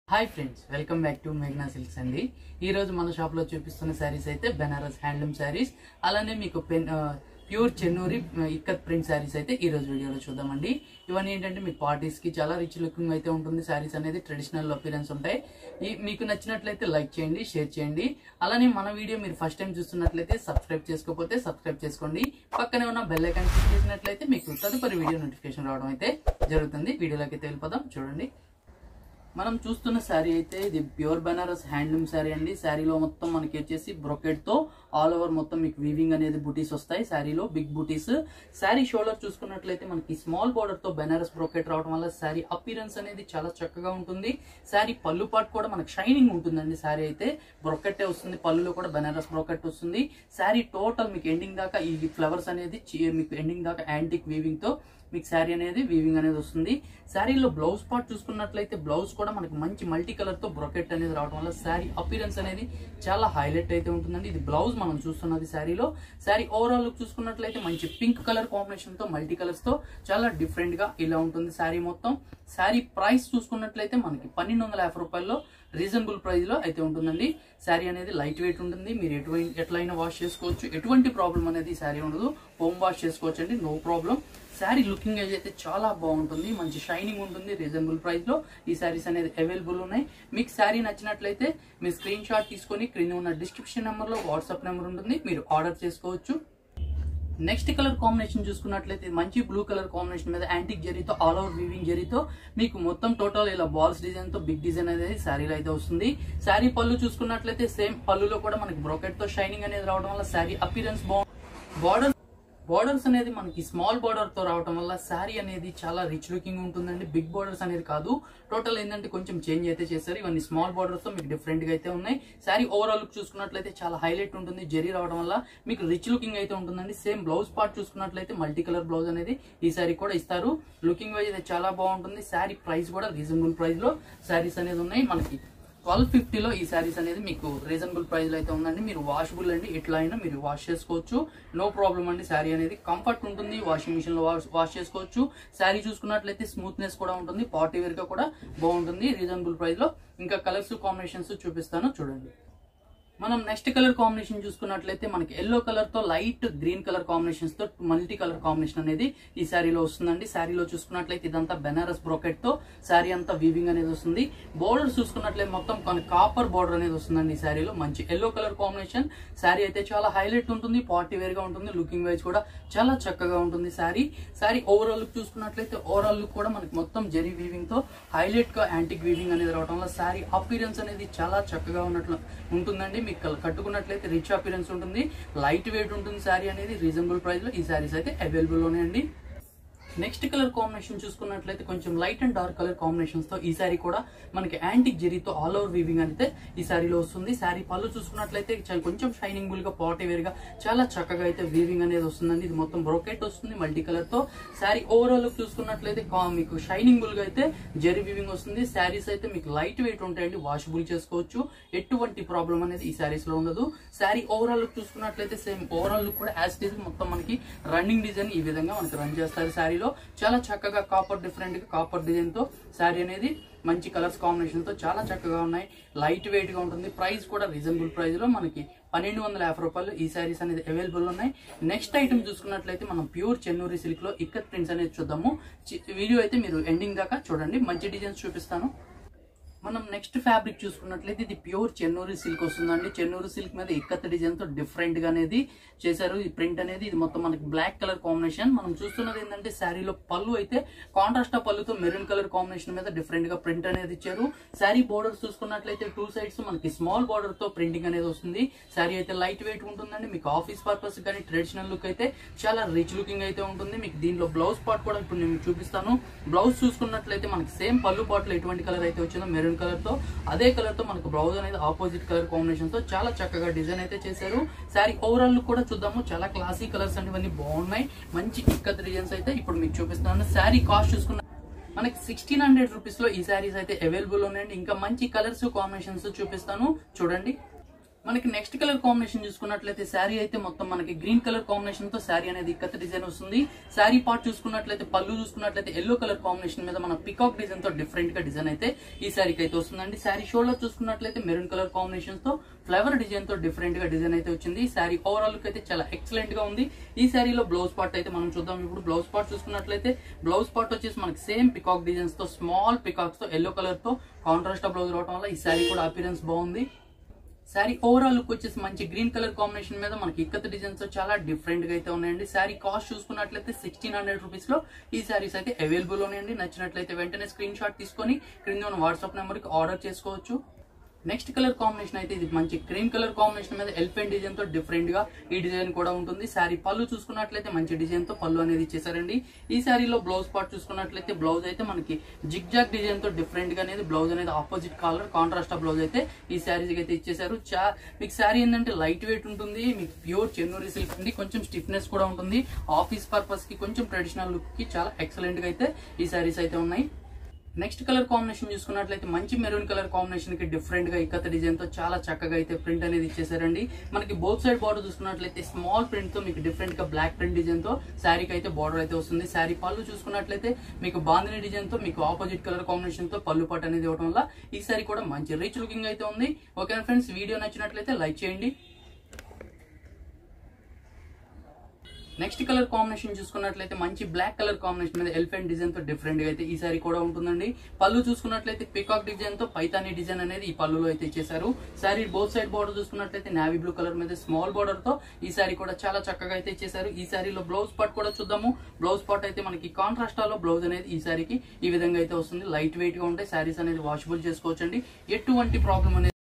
hi friends welcome back to మేఘనా silks అండి ఈ రోజు మన షాప్ లో చూపిస్తున్న శారీస్ అయితే బెనారస్ హ్యాండ్లూమ్ శారీస్ అలానే మీకు పెన్ ప్యూర్ చెన్నూరి ఆ, ఇక్కత్ ప్రింట్ శారీస్ అయితే ఈ రోజు వీడియోలో చూద్దామండి ఇవన్నీ ఏంటంటే మీకు పార్టీస్ కి చాలా రిచ్ లుకింగ్ అయితే ఉంటుంది శారీస్ అనేది ట్రెడిషనల్ అపీరెన్స్ ఉంటాయి ఈ మీకు నచ్చినట్లయితే లైక్ చేయండి షేర్ చేయండి అలానే మన వీడియో మీరు ఫస్ట్ టైం చూస్తున్నట్లయితే సబ్స్క్రైబ్ చేసుకోకపోతే సబ్స్క్రైబ్ చేసుకోండి పక్కనే ఉన్న బెల్ ఐకాన్ క్లిక్ చేసినట్లయితే మీకు తదుపరి వీడియో నోటిఫికేషన్ రావడం అయితే జరుగుతుంది వీడియోలోకి అయితే వెళ్ళిపోదాం చూడండి మనం చూస్తున్న శారీ అయితే ఇది ప్యూర్ బనారస్ హ్యాండ్లూమ్ శారీ అండి శారీలో మొత్తం మనకి వచ్చేసి బ్రొకెట్ తో ఆల్ ఓవర్ మొత్తం మీకు వీవింగ్ అనేది బుటీస్ వస్తాయి శారీలో బిగ్ బుటీస్ శారీ షోల్డర్ చూసుకున్నట్లయితే మనకి స్మాల్ బార్డర్ తో బెనారస్ బ్రొకెట్ రావడం వల్ల శారీ అపీరెన్స్ అనేది చాలా చక్కగా ఉంటుంది శారీ పళ్ళు పాటు కూడా మనకి షైనింగ్ ఉంటుందండి శారీ అయితే బ్రొకెట్టే వస్తుంది పళ్ళులో కూడా బెనారస్ బ్రొకెట్ వస్తుంది శారీ టోటల్ మీకు ఎండింగ్ దాకా ఈ ఫ్లవర్స్ అనేది చి- మీకు ఎండింగ్ దాకా యాంటిక్ వీవింగ్ తో మీకు శారీ అనేది వీవింగ్ అనేది వస్తుంది శారీలో బ్లౌజ్ పార్ట్ చూసుకున్నట్లయితే బ్లౌజ్ కూడా మనకి మంచి మల్టీ కలర్ తో బ్రొకెట్ అనేది రావడం వల్ల శారీ అపీరెన్స్ అనేది చాలా హైలైట్ అయితే ఉంటుందండి ఇది బ్లౌజ్ మనం చూస్తున్నది శారీలో శారీ ఓవరాల్ లుక్ చూసుకున్నట్లయితే మంచి పింక్ కలర్ కాంబినేషన్ తో మల్టీ కలర్స్ తో చాలా డిఫరెంట్ గా ఇలా ఉంటుంది శారీ మొత్తం శారీ ప్రైస్ చూసుకున్నట్లయితే మనకి పన్నెండు వందల యాభై రూపాయల్లో రీజనబుల్ ప్రైస్ లో అయితే ఉంటుందండి శారీ అనేది లైట్ వెయిట్ ఉంటుంది మీరు ఎటువంటి ఎట్లయినా వాష్ చేసుకోవచ్చు ఎటువంటి ప్రాబ్లం అనేది శారీ ఉండదు హోమ్ వాష్ చేసుకోవచ్చు అండి నో ప్రాబ్లం శారీ లుకింగ్ అయితే చాలా బాగుంటుంది మంచి షైనింగ్ ఉంటుంది రీజనబుల్ ప్రైస్ లో ఈ శారీస్ అనేది అవైలబుల్ ఉన్నాయి మీకు శారీ నచ్చినట్లయితే మీ స్క్రీన్ షాట్ తీసుకొని క్రింద ఉన్న డిస్క్రిప్షన్ నెంబర్ లో వాట్సాప్ నెంబర్ ఉంటుంది మీరు ఆర్డర్ చేసుకోవచ్చు నెక్స్ట్ కలర్ కాంబినేషన్ చూసుకున్నట్లయితే మంచి బ్లూ కలర్ కాంబినేషన్ మీద యాంటిక్ జరీతో ఆల్ ఓవర్ వీవింగ్ జరీతో మీకు మొత్తం టోటల్ ఇలా బాల్స్ డిజైన్ తో బిగ్ డిజైన్ అనేది శారీలో అయితే వస్తుంది శారీ పళ్ళు చూసుకున్నట్లయితే సేమ్ పళ్ళులో కూడా మనకి బ్రోకెట్ తో షైనింగ్ అనేది రావడం వల్ల శారీ అపీరెన్స్ బాగుంది బార్డర్ బార్డర్స్ అనేది మనకి స్మాల్ బార్డర్ తో రావడం వల్ల శారీ అనేది చాలా రిచ్ లుకింగ్ ఉంటుందండి బిగ్ బార్డర్స్ అనేది కాదు టోటల్ ఏంటంటే కొంచెం చేంజ్ అయితే చేశారు ఇవన్నీ స్మాల్ బార్డర్స్ తో మీకు డిఫరెంట్ గా అయితే ఉన్నాయి శారీ ఓవరాల్ లుక్ చూసుకున్నట్లయితే చాలా హైలైట్ ఉంటుంది జరీ రావడం వల్ల మీకు రిచ్ లుకింగ్ అయితే ఉంటుందండి సేమ్ బ్లౌజ్ పార్ట్ చూసుకున్నట్లయితే మల్టీ కలర్ బ్లౌజ్ అనేది ఈ శారీ కూడా ఇస్తారు లుకింగ్ వైజ్ అయితే చాలా బాగుంటుంది శారీ ప్రైస్ కూడా రీజనబుల్ ప్రైస్ లో శారీస్ అనేది ఉన్నాయి మనకి ట్వెల్వ్ ఫిఫ్టీలో ఈ శారీస్ అనేది మీకు రీజనబుల్ ప్రైస్ లో అయితే ఉందండి మీరు వాషబుల్ అండి ఎట్లా అయినా మీరు వాష్ చేసుకోవచ్చు నో ప్రాబ్లం అండి శారీ అనేది కంఫర్ట్ ఉంటుంది వాషింగ్ మిషన్ లో వాష్ వాష్ చేసుకోవచ్చు శారీ చూసుకున్నట్లయితే స్మూత్నెస్ కూడా ఉంటుంది పార్టీ వేర్ గా కూడా బాగుంటుంది రీజనబుల్ ప్రైస్ లో ఇంకా కలర్స్ కాంబినేషన్స్ చూపిస్తాను చూడండి మనం నెక్స్ట్ కలర్ కాంబినేషన్ చూసుకున్నట్లయితే మనకి ఎల్లో కలర్ తో లైట్ గ్రీన్ కలర్ కాంబినేషన్స్ తో మల్టీ కలర్ కాంబినేషన్ అనేది ఈ శారీలో వస్తుందండి శారీలో చూసుకున్నట్లయితే ఇదంతా బెనారస్ బ్రోకెట్ తో శారీ అంతా వీవింగ్ అనేది వస్తుంది బోర్డర్ చూసుకున్నట్లయితే మొత్తం మన కాపర్ బోర్డర్ అనేది వస్తుందండి ఈ శారీలో మంచి ఎల్లో కలర్ కాంబినేషన్ శారీ అయితే చాలా హైలైట్ ఉంటుంది పార్టీ వేర్ గా ఉంటుంది లుకింగ్ వైజ్ కూడా చాలా చక్కగా ఉంటుంది శారీ శారీ ఓవరాల్ లుక్ చూసుకున్నట్లయితే ఓవరాల్ లుక్ కూడా మనకి మొత్తం జరీ వీవింగ్ తో హైలైట్ గా యాంటిక్ వీవింగ్ అనేది రావడం వల్ల శారీ అపీరెన్స్ అనేది చాలా చక్కగా ఉన్నట్లు ఉంటుందండి మీకు కల్- కట్టుకున్నట్లయితే రిచ్ అపీరెన్స్ ఉంటుంది లైట్ వెయిట్ ఉంటుంది శారీ అనేది రీజనబుల్ ప్రైస్ లో ఈ శారీస్ అయితే అవైలబుల్ ఉన్నాయండి నెక్స్ట్ కలర్ కాంబినేషన్ చూసుకున్నట్లయితే కొంచెం light and dark colour combinations తో ఈ శారీ కూడా మనకి యాంటిక్ జెరీతో ఆల్ ఓవర్ వీవింగ్ అయితే ఈ శారీలో వస్తుంది శారీ పళ్ళు చూసుకున్నట్లయితే చ- కొంచెం షైనింగ్ బుల్ గా పాటి వేర్ గా చాలా చక్కగా అయితే వీవింగ్ అనేది వస్తుందండి ఇది మొత్తం బ్రోకెట్ వస్తుంది మల్టీ కలర్ తో శారీ ఓవరాల్ లుక్ చూసుకున్నట్లయితే కా- మీకు షైనింగ్ బుల్ గా అయితే జెరీ వీవింగ్ వస్తుంది శారీస్ అయితే మీకు లైట్ వెయిట్ ఉంటాయండి వాషబుల్ చేసుకోవచ్చు ఎటువంటి ప్రాబ్లం అనేది ఈ శారీస్ లో ఉండదు శారీ ఓవరాల్ లుక్ చూసుకున్నట్లయితే సేమ్ ఓవరాల్ లుక్ కూడా యాజ్ ఇట్ మొత్తం మనకి రన్నింగ్ డిజైన్ ఈ విధంగా మనకి రన్ చేస్తారు శారీలో చాలా చక్కగా కాపర్ డిఫరెంట్ గా కాపర్ డిజైన్ తో శారీ అనేది మంచి కలర్స్ కాంబినేషన్ తో చాలా చక్కగా ఉన్నాయి లైట్ వెయిట్ గా ఉంటుంది ప్రైస్ కూడా రీజనబుల్ ప్రైస్ లో మనకి పన్నెండు వందల యాభై రూపాయలు ఈ శారీస్ అనేది అవైలబుల్ ఉన్నాయి నెక్స్ట్ ఐటమ్ చూసుకున్నట్లయితే మనం ప్యూర్ చెన్నూరి సిల్క్ లో ఇక్కత్ ప్రింట్స్ అనేది చూద్దాము చి- వీడియో అయితే మీరు ఎండింగ్ దాకా చూడండి మంచి డిజైన్స్ చూపిస్తాను మనం నెక్స్ట్ ఫ్యాబ్రిక్ చూసుకున్నట్లయితే ఇది ప్యూర్ చెన్నూరు సిల్క్ వస్తుందండి చెన్నూరు సిల్క్ మీద ఇక్కత్ డిజైన్ తో డిఫరెంట్ గా అనేది చేశారు ఈ ప్రింట్ అనేది ఇది మొత్తం మనకి బ్లాక్ కలర్ కాంబినేషన్ మనం చూస్తున్నది ఏంటంటే శారీలో పళ్ళు అయితే కాంట్రాస్ట్ పళ్ళుతో మెరూన్ కలర్ కాంబినేషన్ మీద డిఫరెంట్ గా ప్రింట్ అనేది ఇచ్చారు శారీ బోర్డర్స్ చూసుకున్నట్లయితే టూ సైడ్స్ మనకి స్మాల్ బార్డర్ తో ప్రింటింగ్ అనేది వస్తుంది శారీ అయితే లైట్ వెయిట్ ఉంటుందండి మీకు ఆఫీస్ పర్పస్ కానీ ట్రెడిషనల్ లుక్ అయితే చాలా రిచ్ లుకింగ్ అయితే ఉంటుంది మీకు దీనిలో బ్లౌజ్ పార్ట్ కూడా ఇప్పుడు నేను మీకు చూపిస్తాను బ్లౌజ్ చూసుకున్నట్లయితే మనకి సేమ్ పళ్ళు పార్ట్లో ఎటువంటి కలర్ అయితే వచ్చిందో మెరూన్ కలర్ తో అదే కలర్ తో మనకు బ్లౌజ్ అనేది ఆపోజిట్ కలర్ కాంబినేషన్ తో చాలా చక్కగా డిజైన్ అయితే చేశారు శారీ ఓవరాల్ లుక్ కూడా చూద్దాము చాలా క్లాసీ కలర్స్ అండి ఇవన్నీ బాగున్నాయి మంచి ఇక్కత్ డిజైన్స్ అయితే ఇప్పుడు మీకు చూపిస్తున్నాను శారీ కాస్ట్ చూసుకున్న మనకి సిక్స్టీన్ హండ్రెడ్ రూపీస్ లో ఈ శారీస్ అయితే అవైలబుల్ ఉన్నాయండి ఇంకా మంచి కలర్స్ కాంబినేషన్స్ చూపిస్తాను చూడండి మనకి నెక్స్ట్ కలర్ కాంబినేషన్ చూసుకున్నట్లయితే శారీ అయితే మొత్తం మనకి గ్రీన్ కలర్ కాంబినేషన్ తో శారీ అనేది ఇక్కత డిజైన్ వస్తుంది శారీ పార్ట్ చూసుకున్నట్లయితే పళ్ళు చూసుకున్నట్లయితే ఎల్లో కలర్ కాంబినేషన్ మీద మన పికాక్ డిజైన్ తో డిఫరెంట్ గా డిజైన్ అయితే ఈ శారీకి అయితే వస్తుందండి శారీ షోల్డర్ చూసుకున్నట్లయితే మెరూన్ కలర్ కాంబినేషన్ తో ఫ్లవర్ డిజైన్ తో డిఫరెంట్ గా డిజైన్ అయితే వచ్చింది శారీ ఓవరాల్ లుక్ అయితే చాలా ఎక్సలెంట్ గా ఉంది ఈ శారీలో బ్లౌజ్ పార్ట్ అయితే మనం చూద్దాం ఇప్పుడు బ్లౌజ్ పార్ట్ చూసుకున్నట్లయితే బ్లౌజ్ పార్ట్ వచ్చేసి మనకి సేమ్ పికాక్ డిజైన్స్ తో స్మాల్ పికాక్స్ తో ఎల్లో కలర్ తో కాంట్రాస్ట్ బ్లౌజ్ రావడం వల్ల ఈ శారీ కూడా అపీరెన్స్ బాగుంది శారీ ఓవరాల్ లుక్ వచ్చేసి మంచి గ్రీన్ కలర్ కాంబినేషన్ మీద మనకి ఇక్కత డిజైన్స్ చాలా డిఫరెంట్ గా అయితే ఉన్నాయండి శారీ కాస్ట్ చూసుకున్నట్లయితే సిక్స్టీన్ హండ్రెడ్ రూపీస్ లో ఈ శారీస్ అయితే అవైలబుల్ ఉన్నాయండి నచ్చినట్లయితే వెంటనే స్క్రీన్ షాట్ తీసుకొని క్రింద ఉన్న వాట్సాప్ నెంబర్ కి ఆర్డర్ చేసుకోవచ్చు నెక్స్ట్ కలర్ కాంబినేషన్ అయితే ఇది మంచి క్రీమ్ కలర్ కాంబినేషన్ మీద ఎలిఫెంట్ డిజైన్ తో డిఫరెంట్ గా ఈ డిజైన్ కూడా ఉంటుంది శారీ పళ్ళు చూసుకున్నట్లయితే మంచి డిజైన్ తో పళ్ళు అనేది ఇచ్చేసారండి ఈ శారీలో బ్లౌజ్ పార్ట్ చూసుకున్నట్లయితే బ్లౌజ్ అయితే మనకి జిగ్ జాగ్ డిజైన్ తో డిఫరెంట్ గా అనేది బ్లౌజ్ అనేది ఆపోజిట్ కలర్ కాంట్రాస్ట్ బ్లౌజ్ అయితే ఈ శారీకి అయితే ఇచ్చేసారు చా మీకు శారీ ఏంటంటే లైట్ వెయిట్ ఉంటుంది మీకు ప్యూర్ చెన్నూరి సిల్క్ ఉంది కొంచెం స్టిఫ్నెస్ కూడా ఉంటుంది ఆఫీస్ పర్పస్ కి కొంచెం ట్రెడిషనల్ లుక్ కి చాలా ఎక్సలెంట్ గా అయితే ఈ శారీస్ అయితే ఉన్నాయి నెక్స్ట్ కలర్ కాంబినేషన్ చూసుకున్నట్లయితే మంచి మెరూన్ కలర్ కాంబినేషన్ కి డిఫరెంట్ గా ఇక్కత డిజైన్ తో చాలా చక్కగా అయితే ప్రింట్ అనేది ఇచ్చేసారండి మనకి బోత్ సైడ్ బార్డర్ చూసుకున్నట్లయితే స్మాల్ ప్రింట్ తో మీకు డిఫరెంట్ గా బ్లాక్ ప్రింట్ డిజైన్ తో శారీకి అయితే బార్డర్ అయితే వస్తుంది శారీ పళ్ళు చూసుకున్నట్లయితే మీకు బాందిని డిజైన్ తో మీకు ఆపోజిట్ కలర్ కాంబినేషన్ తో పళ్ళు పట్టు అనేది ఇవ్వడం వల్ల ఈ శారీ కూడా మంచి రిచ్ లుకింగ్ అయితే ఉంది ఓకే ఫ్రెండ్స్ వీడియో నచ్చినట్లయితే లైక్ చేయండి నెక్స్ట్ కలర్ కాంబినేషన్ చూసుకున్నట్లయితే మంచి బ్లాక్ కలర్ కాంబినేషన్ మీద ఎలిఫెంట్ డిజైన్ తో డిఫరెంట్ గా అయితే ఈ సారీ కూడా ఉంటుందండి పళ్ళు చూసుకున్నట్లయితే పికాక్ డిజైన్ తో పైతానీ డిజైన్ అనేది ఈ పళ్ళులో అయితే ఇచ్చేసారు సారీ బోత్ సైడ్ బార్డర్ చూసుకున్నట్లయితే నావీ బ్లూ కలర్ మీద స్మాల్ బార్డర్ తో ఈ సారీ కూడా చాలా చక్కగా అయితే ఇచ్చేసారు ఈ సారీలో బ్లౌజ్ పార్ట్ కూడా చూద్దాము బ్లౌజ్ పార్ట్ అయితే మనకి కాంట్రాస్ట్ లో బ్లౌజ్ అనేది ఈ సారీకి ఈ విధంగా అయితే వస్తుంది లైట్ వెయిట్ గా ఉంటాయి సారీస్ అనేది వాషబుల్ చేసుకోవచ్చండి ఎటువంటి ప్రాబ్లం అనేది